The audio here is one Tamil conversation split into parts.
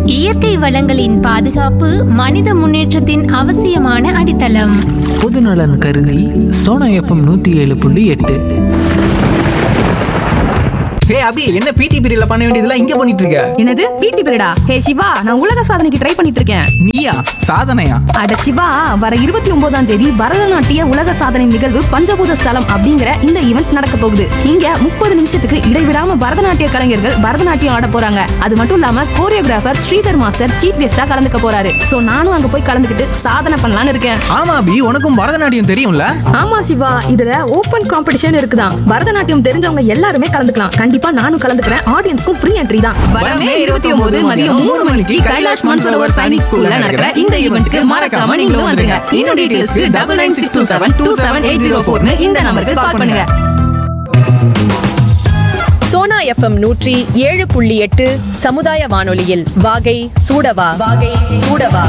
இயற்கை வளங்களின் பாதுகாப்பு மனித முன்னேற்றத்தின் அவசியமான அடித்தளம் பொதுநலன் கருதி சோனா எஃப்எம் நூற்றி ஏழு புள்ளி எட்டு ஹே அபி என்ன பிடி பீரியட்ல பண்ண வேண்டியதெல்லாம் இங்க பண்ணிட்டு இருக்க என்னது பிடி பீரியடா ஹே சிவா நான் உலக சாதனைக்கு ட்ரை பண்ணிட்டு இருக்கேன் நீயா சாதனையா அட சிவா வர இருபத்தி ஒன்பதாம் தேதி பரதநாட்டிய உலக சாதனை நிகழ்வு பஞ்சபூத ஸ்தலம் அப்படிங்கிற இந்த ஈவெண்ட் நடக்க போகுது இங்க முப்பது நிமிஷத்துக்கு இடைவிடாம பரதநாட்டிய கலைஞர்கள் பரதநாட்டியம் ஆட போறாங்க அது மட்டும் இல்லாம கோரியோகிராஃபர் ஸ்ரீதர் மாஸ்டர் சீஃப் கெஸ்டா கலந்துக்க போறாரு சோ நானும் அங்க போய் கலந்துக்கிட்டு சாதனை பண்ணலாம்னு இருக்கேன் ஆமா அபி உனக்கும் பரதநாட்டியம் தெரியும்ல ஆமா சிவா இதுல ஓபன் காம்படிஷன் இருக்குதான் பரதநாட்டியம் தெரிஞ்சவங்க எல்லாருமே கலந்துக்கலாம் கண்டிப்பா நானும் கலந்துக்கிறேன் ஆடியன்ஸ்க்கும் ஃப்ரீ என்ட்ரி தான் வரமே இருபத்தி ஒன்பது மதியம் மூணு மணிக்கு கைலாஷ் மான்சரோவர் சைனிக் ஸ்கூல்ல நடக்கிற இந்த ஈவெண்ட்க்கு மறக்காம நீங்களும் வந்துருங்க இன்னும் டீடைல்ஸ்க்கு double nine six two seven two seven eight zero ஃபோர்னு இந்த நம்பருக்கு கால் பண்ணுங்க சோனா எஃப்எம் நூற்றி ஏழு புள்ளி எட்டு சமுதாய வானொலியில் வாகை சூடவா வாகை சூடவா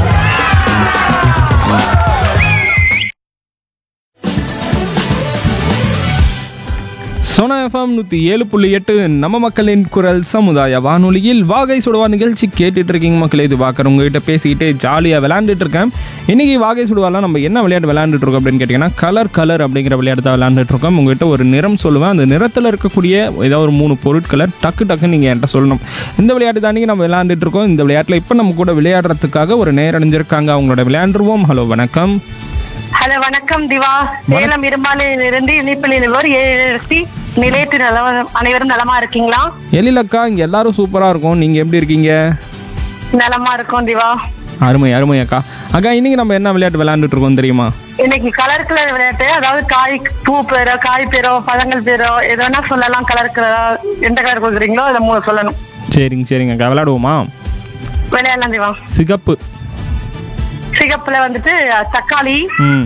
சோனா எஃப்எம் நூற்றி ஏழு புள்ளி எட்டு நம்ம மக்களின் குரல் சமுதாய வானொலியில் வாகை சுடுவா நிகழ்ச்சி கேட்டுட்டு இருக்கீங்க மக்களே இது பார்க்குற உங்ககிட்ட பேசிக்கிட்டே ஜாலியாக விளையாண்டுட்டு இருக்கேன் இன்னைக்கு வாகை சுடுவாலாம் நம்ம என்ன விளையாட்டு விளையாண்டுட்டு இருக்கோம் அப்படின்னு கேட்டிங்கன்னா கலர் கலர் அப்படிங்கிற விளையாட்டு தான் விளையாண்டுட்டு இருக்கோம் உங்ககிட்ட ஒரு நிறம் சொல்லுவேன் அந்த நிறத்தில் இருக்கக்கூடிய ஏதாவது ஒரு மூணு பொருட்களை டக்கு டக்குன்னு நீங்கள் என்கிட்ட சொல்லணும் இந்த விளையாட்டு தானே நம்ம விளையாண்டுட்டு இருக்கோம் இந்த விளையாட்டில் இப்போ நம்ம கூட விளையாடுறதுக்காக ஒரு நேரம் அணிஞ்சிருக்காங்க அவங்களோட விளையாண்டுருவோம் ஹலோ வணக்கம் ஹலோ வணக்கம் திவா சேலம் இரும்பாலையில் இருந்து இனிப்பில் நிலவர் ஏஎஸ்சி நிலையத்து நல அனைவரும் நலமா இருக்கீங்களா எழிலக்கா இங்கே எல்லாரும் சூப்பராக இருக்கும் நீங்கள் எப்படி இருக்கீங்க நலமா இருக்கோம் திவா அருமை அருமை அக்கா அக்கா இன்னைக்கு நம்ம என்ன விளையாட்டு விளையாண்டுட்டு இருக்கோம் தெரியுமா இன்னைக்கு கலர் கலர் விளையாட்டு அதாவது காய் பூ பேரோ காய் பேரோ பழங்கள் பேரோ எது வேணா சொல்லலாம் கலர் கலரா எந்த கலர் கொடுக்குறீங்களோ அதை மூணு சொல்லணும் சரிங்க சரிங்க அக்கா விளையாடுவோமா விளையாடலாம் திவா சிகப்பு சிகப்புல வந்துட்டு தக்காளி ம்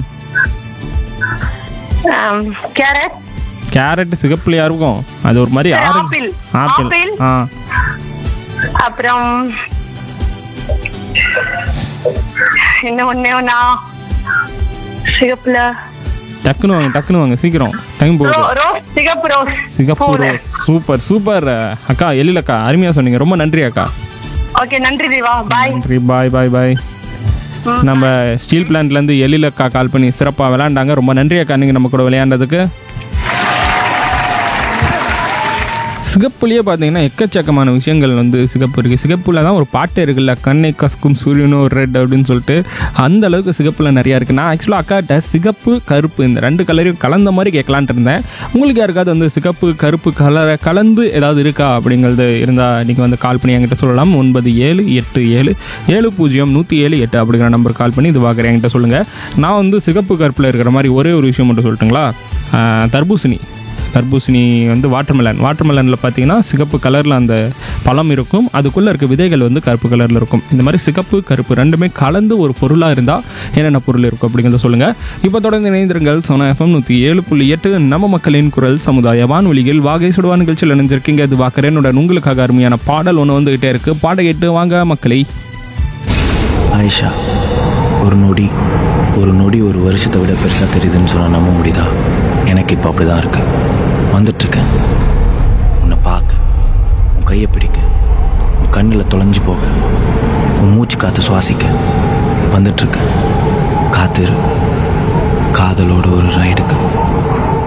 ஆம், கேரட் கேரட் சிகப்புலையா இருக்கும் அது ஒரு மாதிரி ஆரஞ்சு ஆப்பிள். Apple apple. ஆ அப்புறம் இன்னும் ஒண்ணே ஒண்ணா சிகப்புல டக்குன்னு வாங்க டக்குன்னு வாங்க சீக்கிரம் டைம் போகுது ரோ- ரோஸ் சிகப்பு ரோஸ் சிகப்பு பூவுல. ரோஸ் சூப்பர் சூப்பர் அக்கா எழிலக்கா அருமையாக சொன்னீங்க ரொம்ப நன்றி அக்கா ஓகே நன்றி திவா பாய் நன்றி பாய் பாய் பாய் நம்ம ஸ்டீல் பிளான்ட்லேருந்து எழிலக்கா கால் பண்ணி சிறப்பாக விளையாண்டாங்க ரொம்ப நன்றி அக்கா நீங்கள் நம்ம கூட விளையாண்டதுக்கு சிகப்புலேயே பார்த்தீங்கன்னா எக்கச்சக்கமான விஷயங்கள் வந்து சிகப்பு இருக்குது சிகப்புல தான் ஒரு பாட்டு இருக்குல்ல கண்ணை கசக்கும் சூரியனும் ஒரு ரெட் அப்படின்னு சொல்லிட்டு அந்த அளவுக்கு சிகப்பில் நிறையா இருக்குது நான் ஆக்சுவலாக அக்காட்ட சிகப்பு கருப்பு இந்த ரெண்டு கலரையும் கலந்த மாதிரி கேட்கலான்ட்டு இருந்தேன் உங்களுக்கு யாருக்காவது வந்து சிகப்பு கருப்பு கலரை கலந்து ஏதாவது இருக்கா அப்படிங்கிறது இருந்தால் நீங்கள் வந்து கால் பண்ணி என்கிட்ட சொல்லலாம் ஒன்பது ஏழு எட்டு ஏழு ஏழு பூஜ்ஜியம் நூற்றி ஏழு எட்டு அப்படிங்கிற நம்பர் கால் பண்ணி இது வாக்குறேன் என்கிட்ட சொல்லுங்கள் நான் வந்து சிகப்பு கருப்பில் இருக்கிற மாதிரி ஒரே ஒரு விஷயம் மட்டும் சொல்லட்டுங்களா ஆஹ், தர்பூசணி தர்பூசணி வந்து வாட்டர்மெலன் வாட்டர்மெலனில் பார்த்தீங்கன்னா சிகப்பு கலரில் அந்த பழம் இருக்கும் அதுக்குள்ளே இருக்க விதைகள் வந்து கருப்பு கலரில் இருக்கும் இந்த மாதிரி சிகப்பு கருப்பு ரெண்டுமே கலந்து ஒரு பொருளாக இருந்தால் என்னென்ன பொருள் இருக்கும் அப்படிங்கிறத சொல்லுங்கள் இப்போ தொடர்ந்து இணைந்திருங்கள் சோனா எஃப்எம் நூற்றி ஏழு புள்ளி எட்டு நம்ம மக்களின் குரல் சமுதாய வானொலியில் வாகை சுடுவா நிகழ்ச்சியில் இணைஞ்சிருக்கீங்க இது வாக்கரேனுடன் உங்களுக்காக அருமையான பாடல் ஒன்று வந்துகிட்டே இருக்குது பாட கேட்டு வாங்க மக்களை ஆயிஷா ஒரு நொடி ஒரு நொடி ஒரு வருஷத்தை விட பெருசாக தெரியுதுன்னு சொன்னா நம்ப முடியுதா எனக்கு இப்போ அப்படி தான் இருக்கு வந்துட்டுருக்கேன் உன்னை பார்க்க உன் கையை பிடிக்க உன் கண்ணில் தொலைஞ்சு போக உன் மூச்சு காற்று சுவாசிக்க வந்துட்டுருக்கேன் காத்திரு காதலோட ஒரு ரைடுக்கு